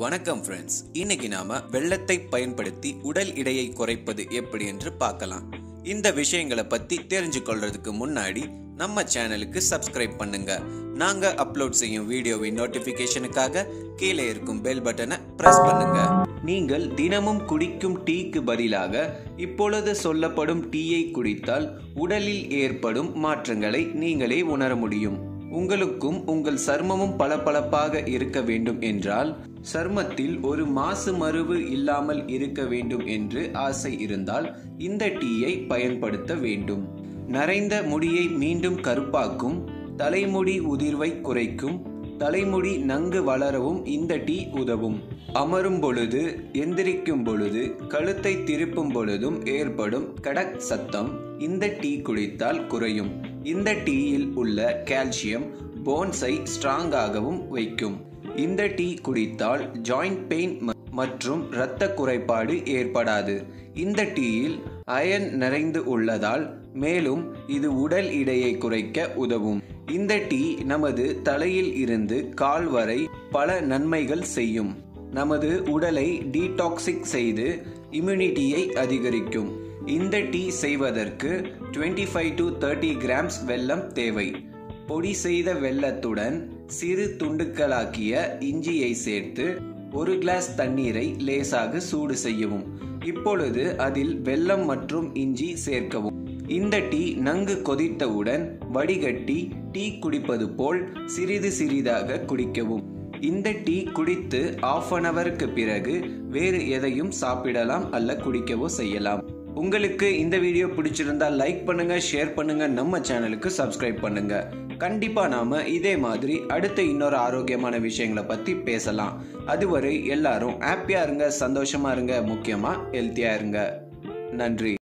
வணக்கம் ஃப்ரெண்ட்ஸ் இன்னைக்கு நாம வெள்ளத்தை பயன்படுத்தி உடல் எடையை குறைப்பது எப்படி என்று பார்க்கலாம் இந்த விஷயங்களை பத்தி தெரிஞ்சு கொள்றதுக்கு முன்னாடி நம்ம சேனலுக்கு சப்ஸ்கிரைப் பண்ணுங்க நாங்க அப்லோட் செய்யும் வீடியோவின் நோட்டிபிகேஷனுக்காக கீழே இருக்கும் பெல் பட்டனை பிரஸ் பண்ணுங்க நீங்கள் தினமும் குடிக்கும் டீக்கு பதிலாக இப்பொழுது சொல்லப்படும் டீயை குடித்தால் உடலில் ஏற்படும் மாற்றங்களை நீங்களே உணர முடியும் உங்களுக்கும் உங்கள் சர்மமும் பளபளப்பாக இருக்க வேண்டும் என்றால் சர்மத்தில் ஒரு மாசு மருவு இல்லாமல் இருக்க வேண்டும் என்று ஆசை இருந்தால் இந்த டீயை பயன்படுத்த வேண்டும் நரைந்த முடியை மீண்டும் கருப்பாக்கும் தலைமுடி உதிர்வை குறைக்கும் தலைமுடி நன்கு வளரவும் இந்த டீ உதவும் அமரும் பொழுது எந்திரிக்கும் பொழுது கழுத்தை திருப்பும் பொழுதும் ஏற்படும் கடக் சத்தம் இந்த டீ குடித்தால் குறையும் இந்த டீயில் உள்ள கால்சியம் போன்ஸை ஸ்ட்ராங்காகவும் வைக்கும் இந்த டீ குடித்தால் ஜாயிண்ட் பெயின் மற்றும் இரத்த குறைபாடு ஏற்படாது இந்த டீயில் அயன் நிறைந்து உள்ளதால் மேலும் இது உடல் எடையை குறைக்க உதவும் இந்த டீ நமது தலையில் இருந்து கால் வரை பல நன்மைகள் செய்யும் நமது உடலை டீடாக்சிக் செய்து இம்யூனிட்டியை அதிகரிக்கும் இந்த டீ செய்வதற்கு 25 ஃபைவ் டு தேர்ட்டி கிராம்ஸ் வெல்லம் தேவை பொடி செய்த வெல்லத்துடன் சிறு துண்டுக்களாக்கிய இஞ்சியை சேர்த்து ஒரு கிளாஸ் தண்ணீரை லேசாக சூடு செய்யவும் இப்பொழுது அதில் வெல்லம் மற்றும் இஞ்சி சேர்க்கவும் இந்த டீ நன்கு கொதித்தவுடன் வடிகட்டி டீ குடிப்பது போல் சிறிது சிறிதாக குடிக்கவும் இந்த டீ குடித்து ஆஃப் அன் அவருக்கு பிறகு வேறு எதையும் சாப்பிடலாம் அல்ல குடிக்கவோ செய்யலாம் உங்களுக்கு இந்த வீடியோ பிடிச்சிருந்தா லைக் பண்ணுங்க ஷேர் பண்ணுங்க நம்ம சேனலுக்கு சப்ஸ்கிரைப் பண்ணுங்க கண்டிப்பா நாம இதே மாதிரி அடுத்த இன்னொரு ஆரோக்கியமான விஷயங்களை பத்தி பேசலாம் அதுவரை எல்லாரும் ஹாப்பியா இருங்க சந்தோஷமா இருங்க முக்கியமா ஹெல்த்தியா இருங்க நன்றி